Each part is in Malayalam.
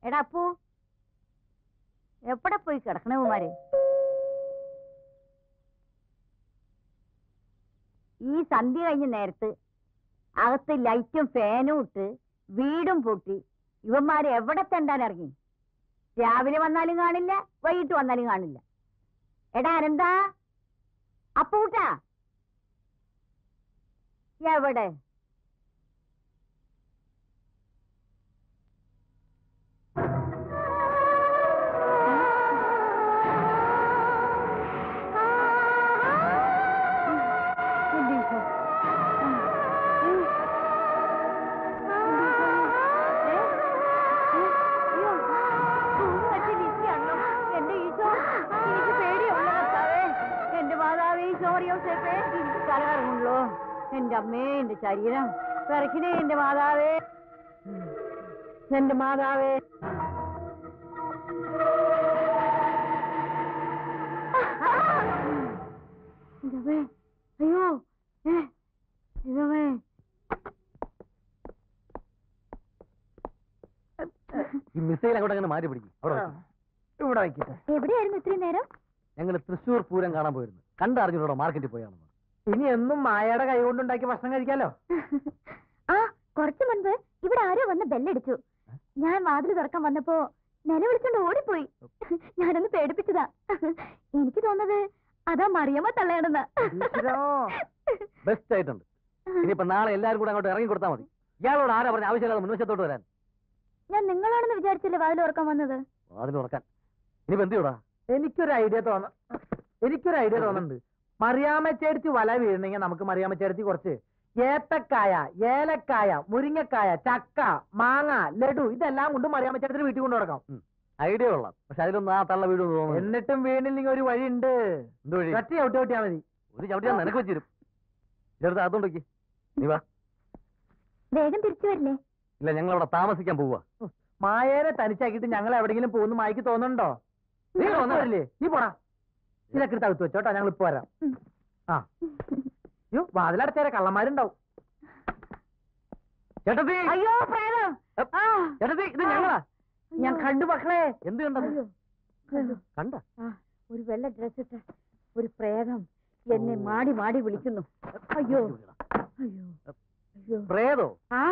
എടാ അപ്പു എവിടെ പോയി കിടക്കണേ ഉമാര് ഈ സന്ധ്യ കഴിഞ്ഞ നേരത്ത് അകത്ത് ലൈറ്റും ഫാനും ഇട്ട് വീടും പൂട്ടി ഇവന്മാര് എവിടെ തെണ്ടാൻ ഇറങ്ങി രാവിലെ വന്നാലും കാണില്ല വൈകിട്ട് വന്നാലും കാണില്ല എടാ അനന്താ അപ്പൂട്ടാ എവിടെ എന്റെ ഈശോ. ഏ? ഏ? അയ്യോ. തൂങ്ങി വെച്ച് നിൽക്കുകയാണല്ലോ. എന്റെ ഈശോ, എനിക്ക് പേടിയുള്ള കർത്താവേ. എന്റെ മാതാവേ സോറിയോസേപ്പേ എനിക്ക് തല കറങ്ങുള്ളൂ എന്റെ അമ്മേ എന്റെ ശരീരം പിറക്കിനെ എന്റെ മാതാവേ എന്റെ മാതാവേ എന്റെ അമ്മേ. അയ്യോ ഏ ഇതമേ ഈ മിസൈൽ അങ്ങോട്ട് അങ്ങനെ മാറ്റി പിടിക്കും അവിടെ വെക്ക്. ഇവിടെ വയ്ക്കട്ടെ എവിടെയായിരുന്നു ഇത്രയും നേരം ഞങ്ങൾ തൃശ്ശൂർ പൂരം കാണാൻ പോയിരുന്നു കണ്ടറിഞ്ഞൂടെ മാർക്കറ്റിൽ പോയാണെന്ന് ഇനി എന്നും മായയുടെ കൈ കൊണ്ടുണ്ടാക്കി ഭക്ഷണം കഴിക്കാലോ ആ കുറച്ചു മുൻപ് ഇവിടെ ആരോ വന്ന് ബെല്ലടിച്ചു ഞാൻ വാതിൽ തുറക്കാൻ വന്നപ്പോ നിലവിളിച്ചോണ്ട് ഓടിപ്പോയി ഞാനൊന്ന് പേടിപ്പിച്ചതാ എനിക്ക് തോന്നുന്നത് അതാ മറിയമ്മ തള്ളയാണെന്ന് ഈശ്വരോ. ബെസ്റ്റ് ആയിട്ടുണ്ട് ഇനിയിപ്പോ നാളെ എല്ലാവരും കൂടെ അങ്ങോട്ട് ഇറങ്ങി കൊടുത്താൽ മതി ഇയാളോട് ആരാ പറഞ്ഞ ആവശ്യമില്ലാതെ മുൻവശത്തോട്ട് വരാൻ ഞാൻ നിങ്ങളാണെന്ന് വിചാരിച്ചില്ലേ വാതിൽ തുറക്കാൻ വന്നത് അതിൽ ഉറക്കാൻ ഇനിയിപ്പോ എന്ത് ചെയ്യൂടാ എനിക്കൊരു ഐഡിയ തോന്ന എനിക്കൊരു ഐഡിയ തോന്നുന്നുണ്ട് മറിയാമ്മച്ചേർത്തി വല വീഴണമെങ്കിൽ നമുക്ക് മറിയാമ്മച്ചേർത്തി കുറച്ച് ഏത്തക്കായ ഏലക്കായ മുരിങ്ങക്കായ ചക്ക മാങ്ങ ലഡു ഇതെല്ലാം കൊണ്ട് മറിയാമ്മച്ചേർത്തിന് വീട്ടിൽ കൊണ്ടു നടക്കാം ഐഡിയ കൊള്ളാം പക്ഷെ അതിലൊന്നും ആ തള്ള വീട് തോന്നുന്നു എന്നിട്ടും വീണില്ലെങ്കിൽ ഒരു വഴി ഉണ്ട് എന്ത് വഴി ഒറ്റ ചവിട്ടി ചവിട്ടിയാ മതി ഒരു ചവിട്ടി ഞാൻ നിനക്ക് വെച്ചിരും ഇതെടുത്ത് അതുകൊണ്ടൊക്കെ നീ വാ വേഗം തിരിച്ചു വരില്ലേ ഇല്ല ഞങ്ങൾ അവിടെ താമസിക്കാൻ പോവാ മായേനെ തനിച്ചാക്കിയിട്ട് ഞങ്ങൾ എവിടെയെങ്കിലും പോകുന്നു മായ്ക്ക് തോന്നുന്നുണ്ടോ നീ വന്നോ? വരില്ലേ നീ പോടാ ഇതൊക്കെ എടുത്ത് അകത്ത് വെച്ചോട്ടോ ഞങ്ങൾ ഇപ്പൊ വരാം ഉം. ആ യോ വാതിലടച്ചേരെ കള്ളന്മാരുണ്ടാവും ചേട്ടത്തി അയ്യോ പ്രേതം ആ ചേട്ടത്തി ഇത് ഞങ്ങളാ ഞാൻ കണ്ടു മക്കളെ എന്ത് കണ്ടത് അയ്യോ. അയ്യോ. കണ്ട ആ, ഒരു വെള്ള ഡ്രസ് ഇട്ട ഒരു പ്രേതം എന്നെ മാടി മാടി വിളിക്കുന്നു അയ്യോ അയ്യോ അയ്യോ പ്രേതോ ആ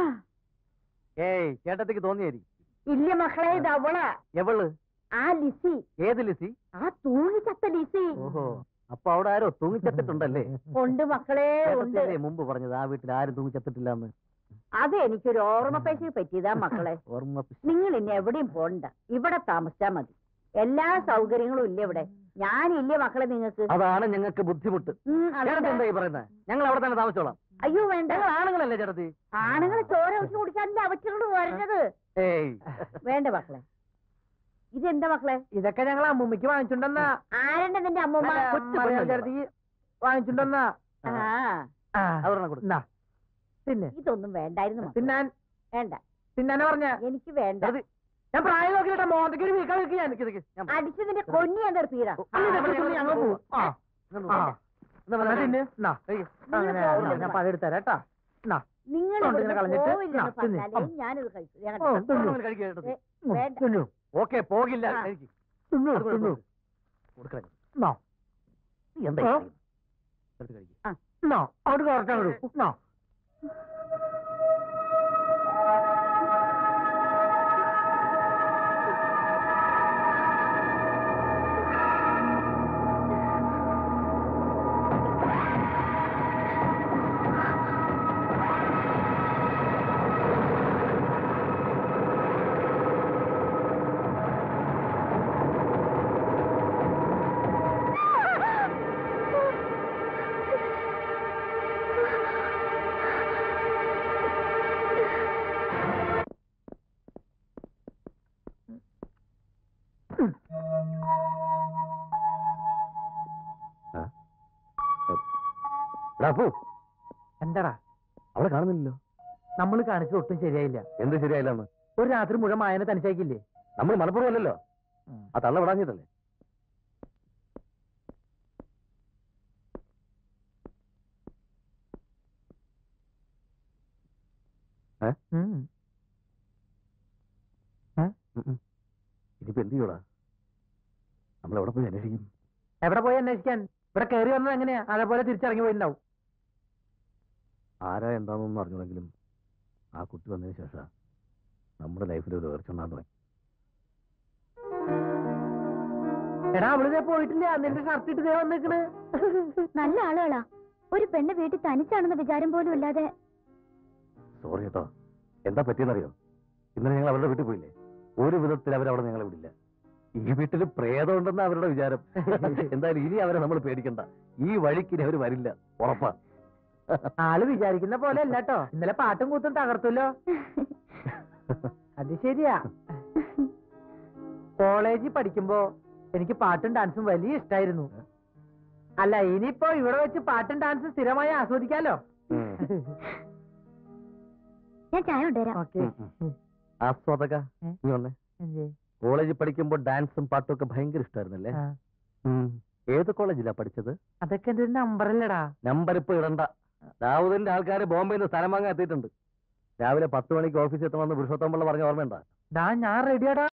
ഏയ് ചേട്ടത്തിക്ക് തോന്നിയാരി ഇല്ല മക്കളെ ഇത് അവളാ എവള് ആ ലിസി ഏത് ലിസി ആ തൂങ്ങിച്ചത്ത ലിസി ഓഹോ അപ്പൊ അവിടെ ആരോ തൂങ്ങിച്ചത്തിട്ടുണ്ടല്ലേ ഉണ്ട് മക്കളെ ഉണ്ട് ചേട്ടത്തിയല്ലേ മുമ്പ് പറഞ്ഞത് ആ വീട്ടിൽ ആരും തൂങ്ങിച്ചത്തിട്ടില്ലെന്ന് അത് എനിക്കൊരു ഓർമ്മപ്പേശി പറ്റിയതാ മക്കളെ ഓർമ്മ നിങ്ങൾ ഇനി എവിടെയും പോണ്ട ഇവിടെ താമസിച്ചാ മതി എല്ലാ സൗകര്യങ്ങളും ഇല്ല ഇവിടെ ഞാനില്ലേ മക്കളെ നിങ്ങൾക്ക് അതാണ് ഞങ്ങൾക്ക് ബുദ്ധിമുട്ട് ഉം, ചേട്ടത്തി അതുകൊണ്ടാ. എന്താ ഈ പറയുന്നത് ഞങ്ങൾ അവിടെ തന്നെ താമസിച്ചോളാം അയ്യോ വേണ്ട ഞങ്ങൾ ആണുങ്ങളല്ലേ ചേട്ടത്തി ആണുങ്ങൾ ചോര ഒഴിച്ച് കുടിച്ചാൽ അവറ്റകളോട് വരണത് ഏയ് വേണ്ട മക്കളെ ഇതെന്താ മക്കളെ ഇതൊക്കെ ഞങ്ങൾ അമ്മൂമ്മയ്ക്ക് വാങ്ങിച്ചുണ്ടെന്നാ ആരണ്ട നിന്റെ അമ്മൂമ്മ കൊച്ചു പെണ്ണല്ലേ ചേർത്തി വാങ്ങിച്ചുണ്ടെന്നാ ആ ആ, അവരെണ്ണം കൊടു എന്നാ. പിന്നെ ഇതൊന്നും വേണ്ടായിരുന്നു മക്കളെ. തിന്നാൻ വേണ്ട തിന്നാനെ പറഞ്ഞ എനിക്ക് വേണ്ട ചേട്ടത്തി, ഞാൻ പ്രായം നോക്കിയിട്ടാ മോന്തയ്ക്ക് ഒരു വീക്ക വീക്ക് ഞാൻ നിക്ക് നിക്ക്. ഞാൻ അടിച്ചതിന്റെ കൊന്നി ഞാൻ തീർപ്പീരാ ഞങ്ങൾ പോവും ആ ഇങ്ങോട്ട് ആ വാ. എന്നാ എന്നാ പറയാ? തിന്ന് എന്നാ കഴിക്ക്. അങ്ങനെ എന്നാ, ഞാൻ പതെടുത്തരാം കേട്ടാ എന്നാ നിങ്ങൾ കൊണ്ട് ഇതിനെ കളഞ്ഞിട്ട് പോവില്ലെന്ന് ആ, തിന്ന്. പറഞ്ഞാലേ ഞാനിത് കഴിച്ചു ഞാൻ ഓ, കണ്ടോ? തിന്നു. ഒരെണ്ണം കഴിക്ക് ചേട്ടത്തി. ഉം, വേണ്ട. തിന്നു ഓക്കെ പോകില്ല ആ. കഴിക്ക്. തിന്നു അത് തിന്നു കൊടുക്ക്. കൊടുക്കണേ. എന്നാ നീ എന്താ ഈ ആ. ചെയ്യുന്നത്? എടുത്ത് കഴിക്ക്. എന്നാ അവിടെ കറക്റ്റ് അങ്ങോട്ട് എന്നാ എടാ, അപ്പു, എന്താടാ അവളെ കാണുന്നില്ലല്ലോ നമ്മൾ കാണിച്ചത് ഒട്ടും ശരിയായില്ല എന്ത് ശരിയായില്ലെന്ന് ഒരു രാത്രി മുഴുവൻ മായനെ തനിച്ചാക്കില്ലേ നമ്മൾ മലപ്പുറം അല്ലല്ലോ ആ തള്ള വിടാഞ്ഞിട്ടല്ലേ ഉം. ഉം, ഉം. ഇനിയിപ്പോ എന്ത് ചെയ്യൂടാ നമ്മൾ എവിടെ പോയി അന്വേഷിക്കും എവിടെ പോയി അന്വേഷിക്കാൻ ഇവിടെ കയറി വന്നത് എങ്ങനെയാ അതേപോലെ തിരിച്ചിറങ്ങി പോയിട്ടുണ്ടാവും ആരാ എന്താണെന്നൊന്നും അറിഞ്ഞുവെങ്കിലും ആ കുട്ടി വന്നതിന് ശേഷം നമ്മുടെ ലൈഫിൽ ഒരു ഉയർച്ചുണ്ടാകാൻ തുടങ്ങി എടാ അവളിതേ പോയിട്ടില്ല നിന്റെ ഷർട്ട് ഇട്ട് ദേ വന്നിക്കണ് നല്ല ആളുകളാ ഒരു പെണ്ണ് വീട്ടിൽ തനിച്ചാണെന്ന വിചാരം പോലും ഇല്ലാതെ സോറി കേട്ടോ എന്താ പറ്റിയെന്നറിയോ ഇന്നലെ ഞങ്ങൾ അവരുടെ വീട്ടിൽ പോയില്ലേ ഒരു വിധത്തിൽ അവരവിടെ ഞങ്ങളെ വിടില്ല ഈ വീട്ടിൽ പ്രേതമുണ്ടെന്ന് അവരുടെ വിചാരം എന്തായാലും ഇനി അവരെ നമ്മൾ പേടിക്കണ്ട ഈ വഴിക്ക് ഇനി അവർ വരില്ല ഉറപ്പാ ആള് വിചാരിക്കുന്ന പോലെ അല്ല കേട്ടോ ഇന്നലെ പാട്ടും കൂത്തും തകർത്തല്ലോ അത് ശരിയാ കോളേജിൽ പഠിക്കുമ്പോ എനിക്ക് പാട്ടും ഡാൻസും വലിയ ഇഷ്ടായിരുന്നു അല്ല ഇനിയിപ്പോ ഇവിടെ വെച്ച് പാട്ടും ഡാൻസും സ്ഥിരമായി ആസ്വദിക്കാലോ ഉം. ഞാൻ ചായ കൊണ്ടുവരാം ഓക്കെ ഉം, ഉം. ആസ്വാദക ഉം. നീ വന്നേ കോളേജിൽ പഠിക്കുമ്പോൾ ഡാൻസും പാട്ടും ഒക്കെ ഭയങ്കര ഇഷ്ടമായിരുന്നല്ലേ ഉം. ഏത് കോളേജിലാ പഠിച്ചത് അതൊക്കെ എന്റെ നമ്പറല്ലടാ നമ്പർ ഇപ്പൊ ഇടണ്ട ദാവൂദിന്റെ ആൾക്കാർ ബോംബെയിൽ നിന്ന് സ്ഥലം വാങ്ങാൻ എത്തിയിട്ടുണ്ട് രാവിലെ പത്ത് മണിക്ക് ഓഫീസിൽ എത്തണമെന്ന് പുരുഷോത്തം പിള്ള പറഞ്ഞ ഓർമ്മയുണ്ടോ ഡാ ഞാൻ റെഡിയാടാ